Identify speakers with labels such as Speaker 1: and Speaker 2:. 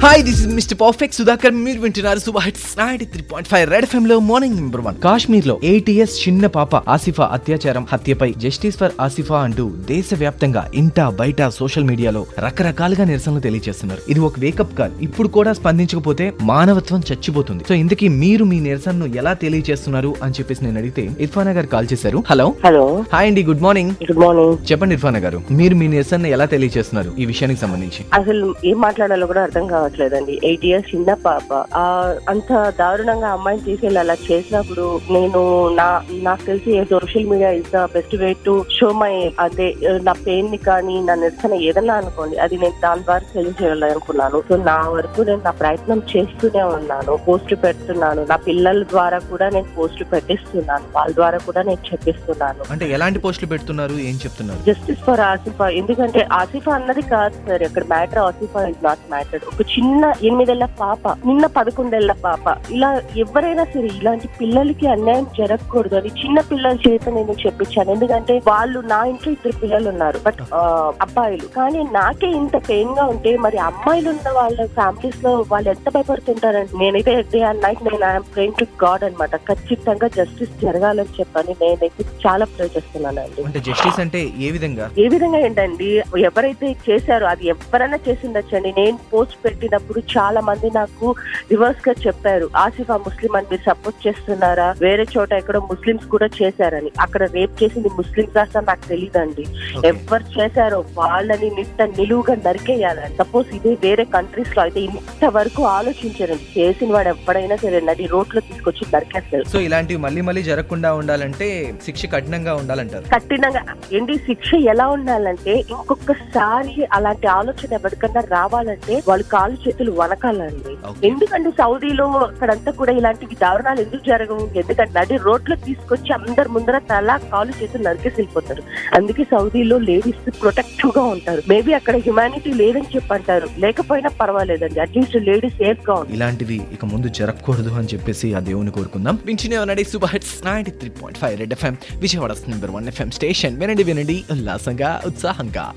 Speaker 1: Hi this is mister perfect Sudhakar మీరు వింటున్నారు super hits ninety three point five red FM లో morning number one Kashmir లో ATS చిన్న పాప ఆసిఫా అత్యాచారం హత్యపై జస్టిస్ ఫర్ ఆసిఫా అంటూ దేశవ్యాప్తంగా ఇంటా బయట సోషల్ మీడియాలో రకరకాలుగా నిరసనలు తెలియజేస్తున్నారు ఇది ఒక వేకప్ కాల్ ఇప్పుడు కూడా స్పందించకపోతే మానవత్వం చచ్చిపోతుంది సో ఇందుకే మీరు మీ నిరసనను ఎలా తెలియజేస్తున్నారు అని చెప్పేసి నేను అడిగితే ఇర్ఫానా గారు కాల్ చేశారు హలో
Speaker 2: హలో
Speaker 1: హాయ్ అండి గుడ్ మార్నింగ్
Speaker 2: గుడ్ మార్నింగ్
Speaker 1: చెప్పండి ఇర్ఫానా గారు మీరు మీ నిరసన ఎలా తెలియజేస్తున్నారు ఈ విషయానికి సంబంధించి
Speaker 2: అసలు ఏం మాట్లాడాలో కూడా అర్థం కావట్లేదండి ఎయిట్ ఇయర్స్ చిన్న పాప ఆ అంత దారుణంగా అమ్మాయిని తీసుకెళ్ళి అలా చేసినప్పుడు నేను నా నాకు తెలిసి social media is the best way to show my అదే నా పెయిన్ ని కానీ నా నిరసన ఏదన్నా అనుకోండి అది నేను దాని ద్వారా తెలియజేయాలనుకున్నాను సో నా వరకు నేను నా ప్రయత్నం చేస్తూనే ఉన్నాను పోస్ట్ పెడుతున్నాను నా పిల్లల ద్వారా కూడా నేను పోస్ట్ పెట్టిస్తున్నాను వాళ్ళ ద్వారా కూడా నేను చెప్పిస్తున్నాను
Speaker 1: అంటే ఎలాంటి పోస్టులు పెడుతున్నారు ఏం చెప్తున్నారు
Speaker 2: జస్టిస్ ఫర్ ఆసిఫా ఎందుకంటే ఆసిఫా అన్నది కాదు సార్ ఇక్కడ matter Asifa is not matter ఒక చిన్న ఎనిమిదేళ్ల పాప నిన్న పదకొండేళ్ల పాప ఇలా ఎవరైనా సరే ఇలాంటి పిల్లలకి అన్యాయం జరగకూడదు అని చిన్న పిల్లల చేత నేను చెప్పించాను ఎందుకంటే వాళ్ళు నా ఇంట్లో ఇద్దరు పిల్లలు ఉన్నారు బట్ అబ్బాయిలు కానీ నాకే ఇంత పెయిన్ గా ఉంటే మరి అమ్మాయిలు ఉన్న వాళ్ళ ఫ్యామిలీస్ లో వాళ్ళు ఎంత భయపడుతుంటారండి నేనైతే డే అండ్ నైట్ నేను ఐఎమ్ ప్రేమ్ టు గాడ్ అనమాట ఖచ్చితంగా జస్టిస్ జరగాలని చెప్పని నేనైతే చాలా ప్రే చేస్తున్నానండి
Speaker 1: అంటే జస్టిస్ అంటే ఏ విధంగా
Speaker 2: ఏ విధంగా ఏంటండి ఎవరైతే చేశారో అది ఎవరైనా చేసిండొచ్చండి నేను పోస్ట్ పెట్టినప్పుడు చాలా మంది నాకు రివర్స్ గా చెప్పారు ఆసిఫా ముస్లిం అని మీరు సపోర్ట్ చేస్తున్నారా వేరే చోట ఎక్కడో ముస్లిమ్స్ కూడా చేశారని అక్కడ రేప్ చేసింది ముస్లిమ్స్ అసలు నాకు తెలియదండి
Speaker 1: Okay.
Speaker 2: ఎవరు చేశారో వాళ్ళని నిట్ట నిలువుగా నరికేయాలని సపోజ్ ఇదే వేరే కంట్రీస్ లో అయితే ఇంతవరకు ఆలోచించారండి చేసిన వాడు ఎప్పుడైనా సరే నడి రోడ్లో తీసుకొచ్చి నరికేస్తారు
Speaker 1: సో ఇలాంటివి మళ్ళీ మళ్ళీ జరగకుండా ఉండాలంటే శిక్ష కఠినంగా ఉండాలంటారు
Speaker 2: కఠినంగా ఏంటి శిక్ష ఎలా ఉండాలంటే ఇంకొకసారి అలాంటి ఆలోచన ఎవరికన్నా రావాలంటే వాళ్ళు కాలు చేతులు వనకాలండి
Speaker 1: Okay.
Speaker 2: ఎందుకంటే సౌదీలో అక్కడంతా కూడా ఇలాంటివి దారుణాలు ఎందుకు జరగవు ఎందుకంటే నడి రోడ్లో తీసుకొచ్చి అందరి ముందర తల కాలు చేతులు నరికేసి వెళ్ళిపోతారు అందుకే సౌదీలో లేడీస్ ప్రొటెక్టివ్ గా ఉంటారు మేబీ అక్కడ హ్యుమానిటీ లేదని చెప్పి అంటారు లేకపోయినా పర్వాలేదండి అట్లీస్ట్ లేడీస్ సేఫ్ గా ఉంటారు
Speaker 1: ఇలాంటివి ఇక ముందు జరగకూడదు అని చెప్పేసి ఆ దేవుని కోరుకుందాం వింటూనే ఉన్నాడు super hits ninety three point five red FM Vijayawada number one FM station వినండి వినండి ఉల్లాసంగా ఉత్సాహంగా